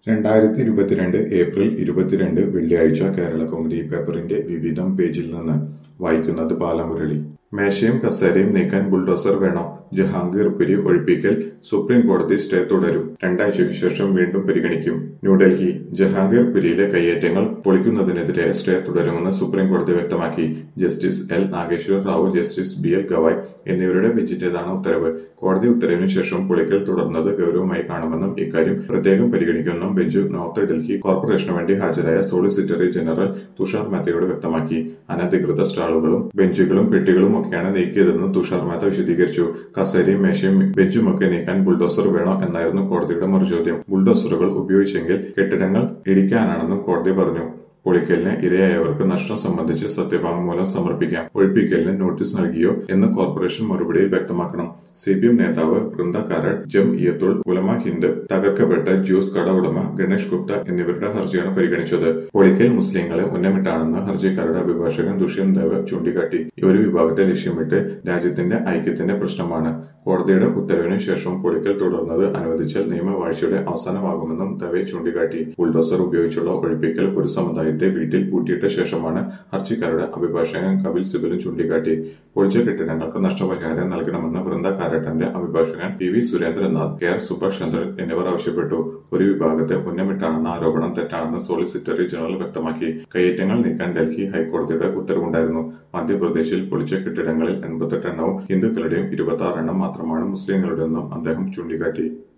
രണ്ടായിരത്തി ഇരുപത്തിരണ്ട് ഏപ്രിൽ ഇരുപത്തിരണ്ട് വെള്ളിയാഴ്ച കേരള കൗമുദി പേപ്പറിന്റെ വിവിധം പേജിൽ നിന്ന് വായിക്കുന്നത് ബാലമുരളി മേശയും കസേരയും നീക്കാൻ ബുൾഡോസർ വേണോ ജഹാംഗീർ പുരി ഒഴിപ്പിക്കൽ സുപ്രീം കോടതി സ്റ്റേ തുടരും രണ്ടാഴ്ചയ്ക്ക് ശേഷം വീണ്ടും പരിഗണിക്കും ന്യൂഡൽഹി ജഹാംഗീർ പുരിയിലെ കയ്യേറ്റങ്ങൾ പൊളിക്കുന്നതിനെതിരെ സ്റ്റേ തുടരുമെന്ന് സുപ്രീം കോടതി വ്യക്തമാക്കി justice L Nageswar Rao justice B L Gavai എന്നിവരുടെ ബെഞ്ചിന്റേതാണ് ഉത്തരവ് കോടതി ഉത്തരവിന് ശേഷം പൊളിക്കൽ തുടർന്നത് ഗൗരവമായി കാണുമെന്നും ഇക്കാര്യം പ്രത്യേകം പരിഗണിക്കുമെന്നും ബെഞ്ച് നോർത്ത് ഡൽഹി കോർപ്പറേഷനു വേണ്ടി ഹാജരായ സോളിസിറ്ററി ജനറൽ തുഷാർ മേത്തയോട് വ്യക്തമാക്കി അനധികൃത സ്റ്റാളുകളും ബെഞ്ചുകളും പെട്ടികളും ഒക്കെയാണ് നീക്കിയതെന്ന് തുഷാർ മേത്ത വിശദീകരിച്ചു കസേരയും മേശയും ബെഞ്ചുമൊക്കെ നീക്കാൻ ബുൾഡോസർ വേണോ എന്നായിരുന്നു കോടതിയുടെ മറുചോദ്യം ബുൾഡോസറുകൾ ഉപയോഗിച്ചെങ്കിൽ കെട്ടിടങ്ങൾ ഇടിക്കാനാണെന്നും കോടതി പറഞ്ഞു പൊളിക്കലിന് ഇരയായവർക്ക് നഷ്ടം സംബന്ധിച്ച് സത്യവാങ്മൂലം സമർപ്പിക്കാം ഒഴിപ്പിക്കലിന് നോട്ടീസ് നൽകിയോ എന്ന് കോർപ്പറേഷൻ മറുപടിയിൽ വ്യക്തമാക്കണം സി പി എം നേതാവ് വൃന്ദ കാരഡ് ജം ഇയത്തുൾ ഉലമ ഹിന്ദ് തകർക്കപ്പെട്ട ജ്യൂസ് കട ഉടമ ഗണേഷ് ഗുപ്ത എന്നിവരുടെ ഹർജിയാണ് പരിഗണിച്ചത് പൊളിക്കൽ മുസ്ലിങ്ങളെ ഉന്നമിട്ടാണെന്ന് ഹർജിക്കാരുടെ അഭിഭാഷകൻ ദുഷ്യന്ത് ദേവ് ചൂണ്ടിക്കാട്ടി ഒരു വിഭാഗത്തെ ലക്ഷ്യമിട്ട് രാജ്യത്തിന്റെ ഐക്യത്തിന്റെ പ്രശ്നമാണ് കോടതിയുടെ ഉത്തരവിന് ശേഷം പൊളിക്കൽ തുടർന്നത് അനുവദിച്ചാൽ നിയമവാഴ്ചയുടെ അവസാനമാകുമെന്നും ദവെ ചൂണ്ടിക്കാട്ടി ബുൾഡോസർ ഉപയോഗിച്ചുള്ള ഒഴിപ്പിക്കൽ ഒരു സമുദായത്തെ വീട്ടിൽ പൂട്ടിയിട്ട ശേഷമാണ് ഹർജിക്കാരുടെ അഭിഭാഷകൻ കപിൽ സിബലും ചൂണ്ടിക്കാട്ടി പൊളിച്ച കെട്ടിടങ്ങൾക്ക് നഷ്ടപരിഹാരം നൽകണമെന്ന് വൃന്ദ കാരട്ടന്റെ അഭിഭാഷകൻ P V Surendranath K R Subhash Chandran എന്നിവർ ആവശ്യപ്പെട്ടു ഒരു വിഭാഗത്തെ ഉന്നമിട്ടാണെന്ന ആരോപണം തെറ്റാണെന്ന് സോളിസിറ്ററി ജനറൽ വ്യക്തമാക്കി കയ്യേറ്റങ്ങൾ നീക്കാൻ ഡൽഹി ഹൈക്കോടതിയുടെ ഉത്തരവുണ്ടായിരുന്നു മധ്യപ്രദേശിൽ പൊളിച്ച കെട്ടിടങ്ങളിൽ എൺപത്തെട്ട് എണ്ണവും ഹിന്ദുക്കളുടെയും ഇരുപത്തി ആറ് എണ്ണം മാത്രമാണ് മുസ്ലിങ്ങളുടെയെന്നും അദ്ദേഹം ചൂണ്ടിക്കാട്ടി